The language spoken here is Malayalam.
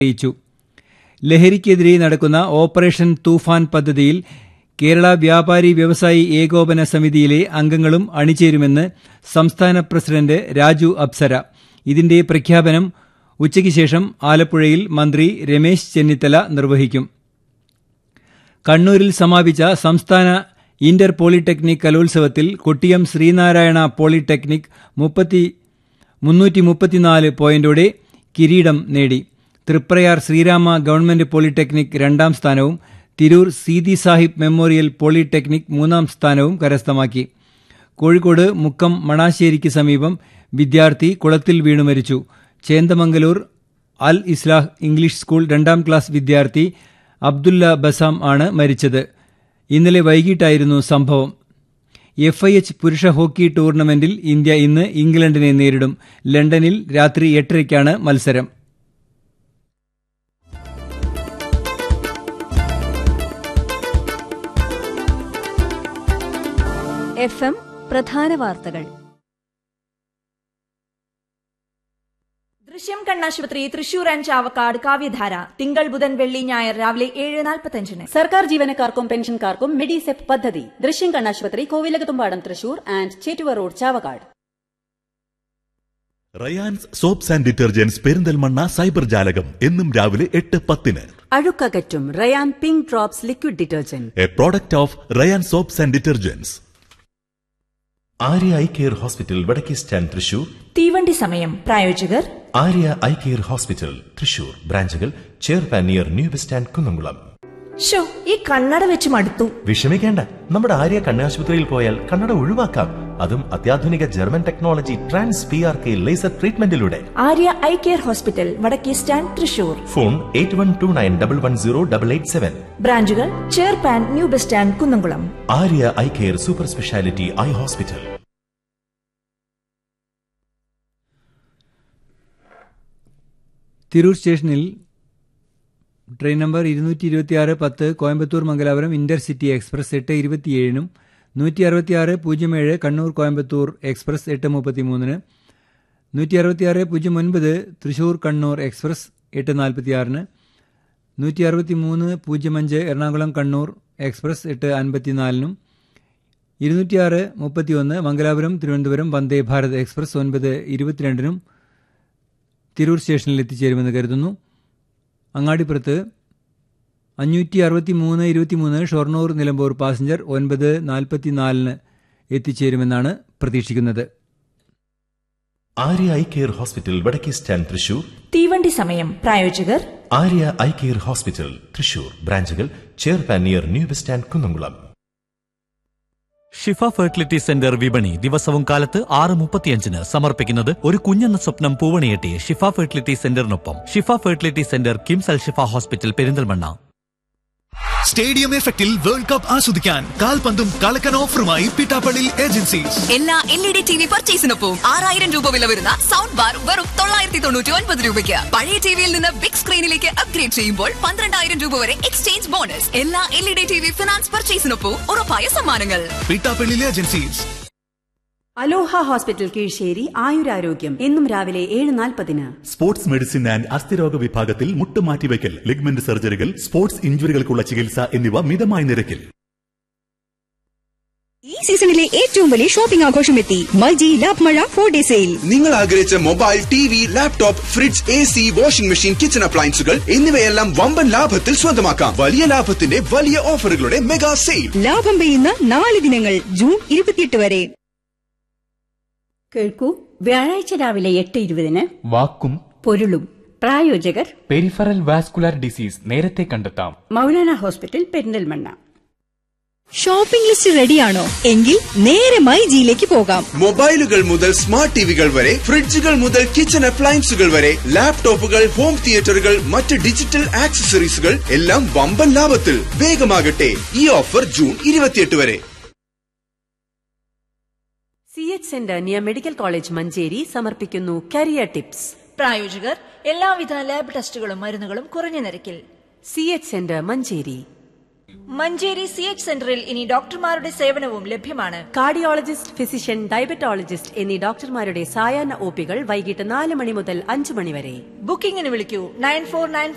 അറിയിച്ചു ലഹരിക്കെതിരെ നടക്കുന്ന ഓപ്പറേഷൻ തൂഫാൻ പദ്ധതിയിൽ കേരള വ്യാപാരി വ്യവസായി ഏകോപന സമിതിയിലെ അംഗങ്ങളും അണിചേരുമെന്ന് സംസ്ഥാന പ്രസിഡന്റ് രാജു അപ്സര ഇതിന്റെ പ്രഖ്യാപനം ഉച്ചയ്ക്ക് ശേഷം ആലപ്പുഴയിൽ മന്ത്രി രമേശ് ചെന്നിത്തല നിർവഹിക്കും കണ്ണൂരിൽ സമാപിച്ച സംസ്ഥാന ഇന്റർ പോളിടെക്നിക് കലോത്സവത്തിൽ കൊട്ടിയം ശ്രീനാരായണ പോളിടെക്നിക് മുപ്പത്തി മുന്നൂറ്റി മുപ്പത്തിനാല് പോയിന്റോടെ കിരീടം നേടി തൃപ്രയാർ ശ്രീരാമ ഗവൺമെന്റ് പോളിടെക്നിക് രണ്ടാം സ്ഥാനവും തിരൂർ സീതി സാഹിബ് മെമ്മോറിയൽ പോളിടെക്നിക് മൂന്നാം സ്ഥാനവും കരസ്ഥമാക്കി കോഴിക്കോട് മുക്കം മണാശ്ശേരിക്ക് സമീപം വിദ്യാർത്ഥി കുളത്തിൽ വീണു മരിച്ചു ചേന്ദമംഗലൂർ അൽ ഇസ്ലാഹ് ഇംഗ്ലീഷ് സ്കൂൾ രണ്ടാം ക്ലാസ് വിദ്യാർത്ഥി അബ്ദുല്ല ബസാം ആണ് മരിച്ചത് ഇന്നലെ വൈകിട്ടായിരുന്നു സംഭവം എഫ് ഐ എച്ച് പുരുഷ ഹോക്കി ടൂർണമെന്റിൽ ഇന്ത്യ ഇന്ന് ഇംഗ്ലണ്ടിനെ നേരിടും ലണ്ടനിൽ രാത്രി എട്ടരയ്ക്കാണ് മത്സരം എഫ് എം പ്രധാന വാർത്തകൾ ദൃശ്യം കണ്ണാശുപത്രി തൃശൂർ ആൻഡ് ചാവക്കാട് കാവ്യധാര തിങ്കൾ ബുധൻ വെള്ളി ഞായർ രാവിലെ ഏഴ് നാൽപ്പത്തഞ്ചിന് സർക്കാർ ജീവനക്കാർക്കും പെൻഷൻകാർക്കും മെഡിസെപ് പദ്ധതി ദൃശ്യം കണ്ണാശുപത്രി Kovilakathumpadam Thrissur and Chettuva road Chavakkad Ryan's soaps and detergents Perinthalmanna cyber ജാലകം എന്നും രാവിലെ എട്ട് പത്തിന് അഴുക്കകറ്റും Ryan pink drops liquid detergent a product of Ryan soaps and detergents Arya eye care hospital വടക്കേ സ്റ്റാൻഡ് തൃശൂർ തീവണ്ടി സമയം പ്രായോജകർ Arya eye care hospital Thrissur ബ്രാഞ്ചുകൾ ചെയർപാൻ near new bus stand Kunnamkulam ഷോ ഈ കണ്ണട വെച്ച് മടുത്തു വിഷമിക്കേണ്ട നമ്മുടെ ആര്യ കണ്ണാശുപത്രിയിൽ പോയാൽ കണ്ണട ഒഴിവാക്കാം അതും അത്യാധുനിക German technology trans P R K laser ട്രീറ്റ്മെന്റിലൂടെ ആര്യ ഐ കെയർ ഹോസ്പിറ്റൽ വടക്കേ stand Thrissur phone eight one two nine double one zero double eight seven ബ്രാഞ്ചുകൾ ചെയർപാൻ new bus stand Kunnamkulam Arya eye care super speciality eye hospital Tirur സ്റ്റേഷനിൽ ട്രെയിൻ നമ്പർ ഇരുന്നൂറ്റി ഇരുപത്തിയാറ് പത്ത് കോയമ്പത്തൂർ മംഗലാപുരം ഇന്റർസിറ്റി എക്സ്പ്രസ് എട്ട് ഇരുപത്തിയേഴിനും നൂറ്റി അറുപത്തിയാറ് പൂജ്യം ഏഴ് കണ്ണൂർ കോയമ്പത്തൂർ എക്സ്പ്രസ് എട്ട് മുപ്പത്തിമൂന്നിന് നൂറ്റി അറുപത്തിയാറ് പൂജ്യം ഒൻപത് തൃശൂർ കണ്ണൂർ എക്സ്പ്രസ് എട്ട് നാൽപ്പത്തിയാറിന് നൂറ്റി അറുപത്തി മൂന്ന് പൂജ്യം അഞ്ച് എറണാകുളം കണ്ണൂർ എക്സ്പ്രസ് എട്ട് അൻപത്തിനാലിനും ഇരുന്നൂറ്റിയാറ് മുപ്പത്തിയൊന്ന് മംഗലാപുരം തിരുവനന്തപുരം വന്ദേ ഭാരത് എക്സ്പ്രസ് ഒൻപത് ഇരുപത്തിരണ്ടിനും തിരൂർ സ്റ്റേഷനിൽ എത്തിച്ചേരുമെന്ന് കരുതുന്നു അങ്ങാടിപ്പുറത്ത് അഞ്ഞൂറ്റി അറുപത്തി മൂന്ന് ഇരുപത്തിമൂന്ന് ഷൊർണൂർ നിലമ്പൂർ പാസഞ്ചർ ഒൻപത് നാൽപ്പത്തിനാലിന് എത്തിച്ചേരുമെന്നാണ് പ്രതീക്ഷിക്കുന്നത് ആര്യ ഐ കെയർ ഹോസ്പിറ്റൽ വടക്കേ സ്റ്റാൻഡ് തൃശൂർ തീവണ്ടി സമയം പ്രായോജകർ Arya eye care hospital Thrissur ബ്രാഞ്ചുകൾ ചെയർപാൻ near new bus stand Kunnamkulam Shifa fertility centre വിപണി ദിവസവും കാലത്ത് ആറ് മുപ്പത്തിയഞ്ചിന് സമർപ്പിക്കുന്നത് ഒരു കുഞ്ഞെന്ന സ്വപ്നം പൂവണിയെട്ടി ഷിഫ ഫെർട്ടിലിറ്റി സെന്ററിനൊപ്പം Shifa fertility centre KIMS Al Shifa hospital Perinthalmanna stadium എഫക്റ്റിൽ വേൾഡ് കപ്പ് ആസ്വദിക്കാൻ കാൽപന്തും കളക്കൻ ഓഫറുമായി പിട്ടാപ്പള്ളി ഏജൻസീസ് എല്ലാ L E D T V പർച്ചേസിനൊപ്പം ആറായിരം രൂപ വില വരുന്ന സൗണ്ട് ബാർ വെറും തൊള്ളായിരത്തി തൊണ്ണൂറ്റി ഒൻപത് രൂപയ്ക്ക് പഴയ ടിവിയിൽ നിന്ന് ബിഗ് സ്ക്രീനിലേക്ക് അപ്ഗ്രേഡ് ചെയ്യുമ്പോൾ പന്ത്രണ്ടായിരം രൂപ വരെ എക്സ്ചേഞ്ച് ബോണസ് എല്ലാ L E D T V finance പർച്ചേസിനൊപ്പം ഉറപ്പായ സമ്മാനങ്ങൾ Pittappilly agencies Aloha hospital Keezhissery ആയുരാരോഗ്യം എന്നും രാവിലെ ഏഴ് നാൽപ്പതിന് സ്പോർട്സ് മെഡിസിൻ ആൻഡ് അസ്ഥിരോഗ വിഭാഗത്തിൽ മുട്ടുമാറ്റിവയ്ക്കൽ ലിഗ്മെന്റ് സർജറികൾ സ്പോർട്സ് ഇഞ്ചുറികൾക്കുള്ള ചികിത്സ എന്നിവ മിതമായ നിരക്കിൽ ഈ സീസണിലെ ഏറ്റവും വലിയ ഷോപ്പിംഗ് ആഘോഷം എത്തി മൾജി ലാബ് മഴ ഫോർ ഡേ സെയിൽ നിങ്ങൾ ആഗ്രഹിച്ച mobile T V laptop fridge A C washing machine kitchen അപ്ലയൻസുകൾ എന്നിവയെല്ലാം വമ്പൻ ലാഭത്തിൽ സ്വന്തമാക്കാം വലിയ ലാഭത്തിന്റെ വലിയ ഓഫറുകളുടെ മെഗാ സെയിൽ ലാഭം പെയ്യുന്ന നാല് ദിനങ്ങൾ ജൂൺ ഇരുപത്തിയെട്ട് വരെ കേൾക്കൂ വ്യാഴാഴ്ച രാവിലെ എട്ട് ഇരുപതിന് വാക്കും പൊരുളും പ്രായോജകർ പെരിഫറൽ വാസ്കുലാർ ഡിസീസ് നേരത്തെ കണ്ടെത്താം Maulana hospital Perinthalmanna shopping list റെഡിയാണോ എങ്കിൽ നേരെ മൈജിയിലേക്ക് പോകാം മൊബൈലുകൾ മുതൽ സ്മാർട്ട് ടിവികൾ വരെ ഫ്രിഡ്ജുകൾ മുതൽ കിച്ചൺ അപ്ലയൻസുകൾ വരെ ലാപ്ടോപ്പുകൾ ഹോം തിയേറ്ററുകൾ മറ്റ് ഡിജിറ്റൽ ആക്സസറീസുകൾ എല്ലാം വമ്പൻ ലാഭത്തിൽ വേഗമാകട്ടെ ഈ ഓഫർ ജൂൺ ഇരുപത്തിയെട്ട് വരെ C H centre near medical college Manjeri സമർപ്പിക്കുന്നു കരിയർ ടിപ്സ് പ്രായോജകർ എല്ലാവിധ ലാബ് ടെസ്റ്റുകളും മരുന്നുകളും കുറഞ്ഞ നിരക്കിൽ C H centre Manjeri Manjeri C H സെന്ററിൽ ഇനി ഡോക്ടർമാരുടെ സേവനവും ലഭ്യമാണ് കാർഡിയോളജിസ്റ്റ് ഫിസിഷ്യൻ ഡയബറ്റോളജിസ്റ്റ് എന്നീ ഡോക്ടർമാരുടെ സായാഹ്ന ഒപികൾ വൈകിട്ട് നാല് മണി മുതൽ അഞ്ച് മണി വരെ ബുക്കിംഗിന് വിളിക്കൂ നയൻ ഫോർ നയൻ